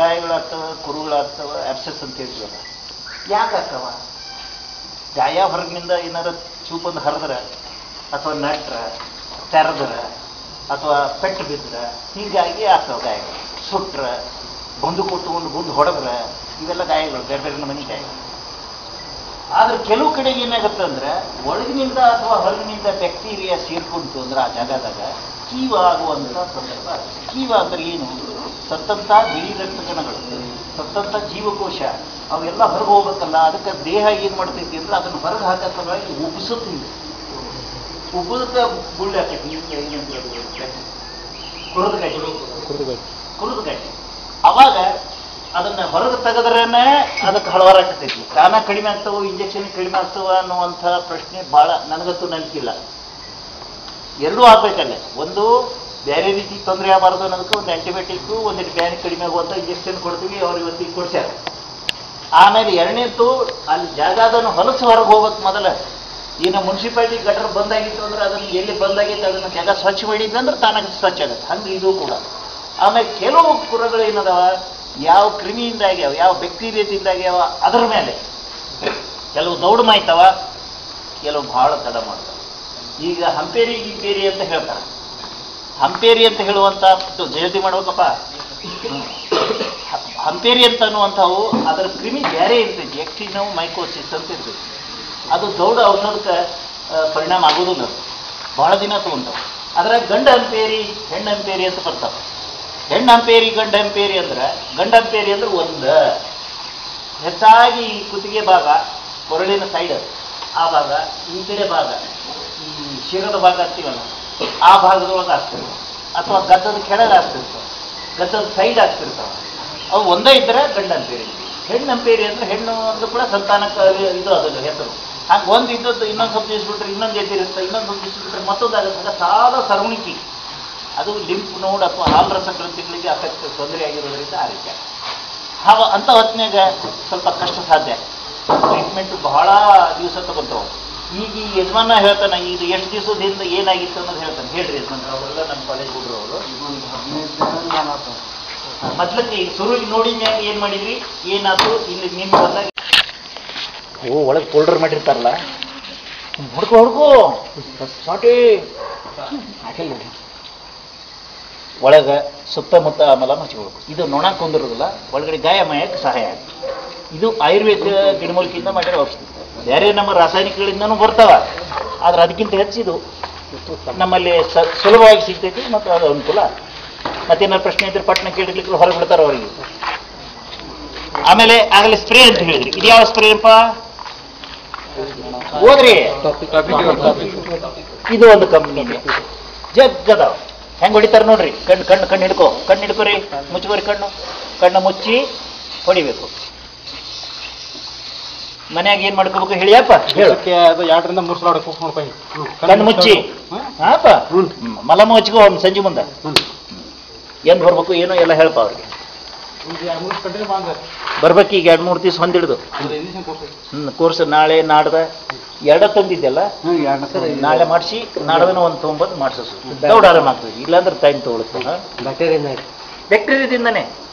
ಗಾಯಗಳಾಗ್ತವ ಕುರುಗಳಾಗ್ತವ ಆಬ್ಸೆಸ್ ಅಂತ ಹೇಳ್ತೀವಲ್ಲ ಯಾಕೆ ಆಗ್ತವ ಗಾಯ ಹೊರಗಿನಿಂದ ಏನಾರ ಚೂಪೊಂದು ಹರಿದ್ರ ಅಥವಾ ನಟ್ರ ತೆರೆದ್ರ ಅಥವಾ ಪೆಟ್ಟು ಬಿದ್ರ ಹೀಗಾಗಿ ಆಗ್ತವ ಗಾಯಗಳು ಸುಟ್ರ ಬಂದು ಕೊಟ್ಟುಕೊಂಡು ಬಂದು ಹೊಡೆದ್ರ ಇವೆಲ್ಲ ಗಾಯಗಳು ಬೇರೆ ಬೇರೆ ಮನೆ ಗಾಯಗಳು ಆದ್ರೆ ಕೆಲವು ಕಡೆಗೆ ಏನಾಗುತ್ತೆ ಅಂದ್ರೆ ಒಳಗಿನಿಂದ ಅಥವಾ ಹೊರಗಿನಿಂದ ಬ್ಯಾಕ್ಟೀರಿಯಾ ಸೇರ್ಕೊಂತು ಅಂದ್ರೆ ಆ ಜಾಗದಾಗ ಕೀವು ಆಗುವಂತ ಸಂದರ್ಭ ಆಗುತ್ತೆ. ಕೀವು ಅಂದ್ರೆ ಏನು ಸತ್ತಂತ ಬಿಳಿ ರಕ್ತ ಕಣಗಳು ಸತ್ತಂತ ಜೀವಕೋಶ ಅವೆಲ್ಲ ಹೊರಗೆ ಹೋಗ್ಬೇಕಲ್ಲ ಅದಕ್ಕೆ ದೇಹ ಏನ್ ಮಾಡ್ತೈತಿ ಅಂದ್ರೆ ಅದನ್ನ ಹೊರಗೆ ಹಾಕೋ ಸಲುವಾಗಿ ಉಬ್ಸುತ್ತೆ ಹಿಂಗೆ ಉಬ್ಬದಕ್ಕೆ ಗುಳ್ಳೆ ಹಾಕೈತಿ ಕುರದ ಗಡ್ಡೆ ಕುರದ ಗಡ್ಡೆ ಅವಾಗ ಅದನ್ನ ಹೊರಗೆ ತೆಗೆದ್ರೇನೆ ಅದಕ್ಕೆ ಹಲವಾರು ಆಗ್ತೈತಿ ತಾನ ಕಡಿಮೆ ಆಗ್ತಾವ ಇಂಜೆಕ್ಷನ್ ಕಡಿಮೆ ಆಗ್ತಾವ ಅನ್ನುವಂಥ ಪ್ರಶ್ನೆ ಬಹಳ ನನಗಂತೂ ನಂಬಿಕಿಲ್ಲ ಎರಡೂ ಆಗ್ಬೇಕಲ್ಲೇ ಒಂದು ಬೇರೆ ರೀತಿ ತೊಂದರೆ ಆಗಬಾರ್ದು ಅನ್ನೋದಕ್ಕೆ ಒಂದು ಆಂಟಿಬಯೋಟಿಕ್ ಒಂದಿಟ್ಟು ಬ್ಯಾನಿ ಕಡಿಮೆ ಆಗುವಂಥ ಇಂಜೆಕ್ಷನ್ ಕೊಡ್ತೀವಿ ಅವ್ರು ಇವತ್ತಿಗೆ ಕೊಡ್ಸ್ಯಾರ ಆಮೇಲೆ ಎರಡನೇದ್ದು ಅಲ್ಲಿ ಜಾಗದನ್ನು ಹೊಲಸು ಹೊರಗೆ ಹೋಗ್ಬೇಕು ಮೊದಲ ಈಗ ಮುನ್ಸಿಪಾಲಿಟಿ ಗಟರ್ ಬಂದಾಗಿತ್ತು ಅಂದ್ರೆ ಅದನ್ನು ಎಲ್ಲಿ ಬಂದಾಗಿತ್ತು ಅದನ್ನು ಜಾಗ ಸ್ವಚ್ಛ ಮಾಡಿದ್ವಿ ಅಂದ್ರೆ ತಾನಾಗ ಸ್ವಚ್ಛ ಆಗುತ್ತೆ ಹಂಗೆ ಇದು ಕೂಡ ಆಮೇಲೆ ಕೆಲವು ಕುರಗಳು ಏನದಾವ ಯಾವ ಕ್ರಿಮಿಯಿಂದ ಆಗ್ಯಾವ ಯಾವ ಬ್ಯಾಕ್ಟೀರಿಯಾದಿಂದ ಆಗ್ಯಾವ ಅದರ ಮೇಲೆ ಕೆಲವು ದೌಡು ಮಾಯ್ತಾವ ಕೆಲವು ಬಹಳ ತಡ ಮಾಡ್ತಾವ ಈಗ ಹಂಪೇರಿ ಗಿಂಪೇರಿ ಅಂತ ಹೇಳ್ತಾರೆ ಹಂಪೇರಿ ಅಂತ ಹೇಳುವಂತ ಜಯಂತಿ ಮಾಡ್ಬೇಕಪ್ಪ ಹ- ಹಂಪೇರಿ ಅಂತ ಅನ್ನುವಂಥವು ಅದರ ಕ್ರಿಮಿ ಬೇರೆ ಇರ್ತೈತಿ ಎಕ್ಟಿನೋ ಮೈಕೋಸಿಸ್ ಅಂತ ಇರ್ತೈತಿ ಅದು ದೌಡ ಔಷಧಕ್ಕೆ ಆ, ಪರಿಣಾಮ ಆಗೋದಿಲ್ಲ ಅದು. ಬಹಳ ದಿನ ತಗೊಂತಾವ ಅದ್ರಾಗ ಗಂಡ ಹಂಪೇರಿ ಹೆಣ್ಣು ಹಂಪೇರಿ ಅಂತ ಬರ್ತಾವ ಹೆಣ್ಣು ಹಂಪೇರಿ ಗಂಡ ಹಂಪೇರಿ ಅಂದ್ರೆ ಗಂಡ ಹಂಪೇರಿ ಅಂದ್ರೆ ಒಂದು ಹೆಚ್ಚಾಗಿ ಈ ಕುತ್ತಿಗೆ ಭಾಗ ಕೊರಳಿನ ಸೈಡ್ ಆ ಭಾಗ ಈ ಕಡೆ ಭಾಗ ಈ ಶಿರದ ಭಾಗ ಅಂತೀವಲ್ಲ ಆ ಭಾಗದೊಳಗೆ ಆಗ್ತಿರ್ತಾವೆ ಅಥವಾ ಗದ್ದದ ಕೆಳಗೆ ಆಗ್ತಿರ್ತಾವೆ ಗದ್ದದ ಸೈಡ್ ಆಗ್ತಿರ್ತಾವೆ ಅವು ಒಂದೇ ಇದ್ದರೆ ಗಂಡ ಅಂಪೇರಿ ಹೆಣ್ಣು ಅಂಪೇರಿ ಅಂದ್ರೆ ಹೆಣ್ಣು ಅಂದ್ರೆ ಕೂಡ ಸಂತಾನಕ್ಕೆ ಇದು ಅದಲ್ಲ ಹೆಸರು ಹಂಗೆ ಒಂದು ಇದ್ದದ್ದು ಇನ್ನೊಂದು ಸ್ವಲ್ಪ ದಿವಸ ಬಿಟ್ರೆ ಇನ್ನೊಂದು ಎದ್ದಿರುತ್ತೆ ಇನ್ನೊಂದು ಸ್ವಲ್ಪ ದಿವಸ ಬಿಟ್ರೆ ಮತ್ತೊಂದು ಆಗುತ್ತೆ ಸಾಲ ಸರವಣಿಕೆ ಅದು ಲಿಂಪ್ ನೋಡ್ ಅಥವಾ ಹಾಲ್ ರಸ ಗ್ರಂಥಿಗಳಿಗೆ ಅಫೆಕ್ಟ್ ತೊಂದರೆ ಆಗಿರೋದ್ರಿಂದ ಆ ರೀತಿ ಆಗುತ್ತೆ. ಹಾವ ಅಂತ ಹೊತ್ತಿನಾಗ ಸ್ವಲ್ಪ ಕಷ್ಟ ಸಾಧ್ಯ ಟ್ರೀಟ್ಮೆಂಟ್ ಬಹಳ ದಿವಸ ತಗೊಂತಾವ ಈಗ ಈ ಯಜಮಾನ ಹೇಳ್ತಾನೆ ಇದು ಎಷ್ಟು ದಿವಸದ ಹಿಂದೆ ಏನಾಗಿತ್ತು ಅನ್ನೋದು ಹೇಳ್ತಾನೆ ಹೇಳ್ರಿ ಯಜಮಾನ್ರ ಅವರೆಲ್ಲ ನಮ್ಮ ಕಾಲೇಜ್ ಹುಡುಗರು ಅವರು ಮೊದ್ಲಕ್ಕೆ ಈಗ ಶುರು ನೋಡಿ ಮ್ಯಾಗ ಏನ್ ಮಾಡಿದ್ರಿ ಏನಾಯ್ತು ಇಲ್ಲಿ ನಿಮ್ ಬಂದಾಗ ಓ ಒಳಗೆ ಫೋಲ್ಡರ್ ಮಾಡಿರ್ತಾರಲ್ಲ ಹುಡ್ಕೋ ಹುಡ್ಕೋ ಸಾಟಿ ಹಾಕಿಲ್ಲ ನೋಡಿ ಒಳಗೆ ಸುತ್ತಮುತ್ತ ಮಲ ಮುಚ್ಕೋಬೇಕು ಇದು ನೊಣ ಕೊಂದಿರೋದಿಲ್ಲ ಒಳಗಡೆ ಗಾಯ ಮಾಯಕ್ಕೆ ಸಹಾಯ ಆಗುತ್ತೆ ಇದು ಆಯುರ್ವೇದ ಗಿಡಮೂಲಿಕೆಯಿಂದ ಮಾಡಿರೋ ಔಷಧಿ ಬೇರೆ ನಮ್ಮ ರಾಸಾಯನಿಕಗಳಿಂದನೂ ಬರ್ತಾವ ಆದ್ರೆ ಅದಕ್ಕಿಂತ ಹೆಚ್ಚಿದು ನಮ್ಮಲ್ಲಿ ಸ- ಸುಲಭವಾಗಿ ಸಿಗ್ತೈತಿ ಮತ್ತು ಅದು ಅನುಕೂಲ ಮತ್ತೇನಾದ್ರು ಪ್ರಶ್ನೆ ಇದ್ರೆ ಪಟ್ಟಣ ಕೇಳಿರ್ಲಿಕ್ಕೆ ಹೊರಗೆ ಬಿಡ್ತಾರೆ ಅವರಿಗೆ ಆಮೇಲೆ ಆಗಲೇ ಸ್ಪ್ರೇ ಅಂತ ಹೇಳಿದ್ರಿ ಇದು ಯಾವ ಸ್ಪ್ರೇ ಅಪ್ಪ ಹೋದ್ರಿ ಇದು ಒಂದು ಕಂಪ್ನಿ ಇದೆ ಜಗ್ಗದಾವ ಹೆಂಗ್ ಹೊಡಿತಾರ ನೋಡ್ರಿ ಕಣ್ಣು ಕಣ್ಣು ಕಣ್ಣು ಹಿಡ್ಕೋ ಕಣ್ಣು ಹಿಡ್ಕೋರಿ ಮುಚ್ಕೋರಿ ಕಣ್ಣು ಕಣ್ಣು ಮುಚ್ಚಿ ಹೊಡಿಬೇಕು ಮನ್ಯಾಗ ಏನ್ ಮಾಡ್ಕೋಬೇಕು ಹೇಳಿಯಪ್ಪ ಹೇಳು ಅದು ಎರಡರಿಂದ ಮೂರು ಸಲ ಹೊಡ್ಕೊ ನೋಡ್ಕೊಂಡು ಕಣ್ಣು ಮುಚ್ಚಿ ಹಾಪ ಮಲಮ ಹಚ್ಕೋ ಅವ್ನು ಸಂಜೆ ಮುಂದೆ ಏನ್ ಬರ್ಬೇಕು ಏನೋ ಎಲ್ಲ ಹೇಳ್ಪ ಅವ್ರಿಗೆ ಮೂರು ಕಂಟಿನ್ಯೂ ಬಂದ ಬರ್ಬೇಕು ಈಗ ಎರಡು ಮೂರು ದಿವಸ ಹೊಂದಿಡ್ದು ಇಂಜೆಕ್ಷನ್ ಕೊಡ್ತೀವಿ ಹ್ಮ್ ಕೋರ್ಸ್ ನಾಳೆ ನಾಡ್ದ ಎರಡ ತಂದಿದ್ದೆಲ್ಲ ನಾಳೆ ಮಾಡಿಸಿ ನಾಡ್ದನ ಒಂದು ತೊಗೊಂಬಂದು ಮಾಡಿಸೋದು ದೌಡ ಆರಾಮ ಆಗ್ತದೆ ಇಲ್ಲಾಂದ್ರೆ ಟೈಮ್ ತಗೊಳುತ್ತೆ ಬ್ಯಾಕ್ಟೀರಿಯಾ ಬ್ಯಾಕ್ಟೀರಿಯಾದಿಂದನೇ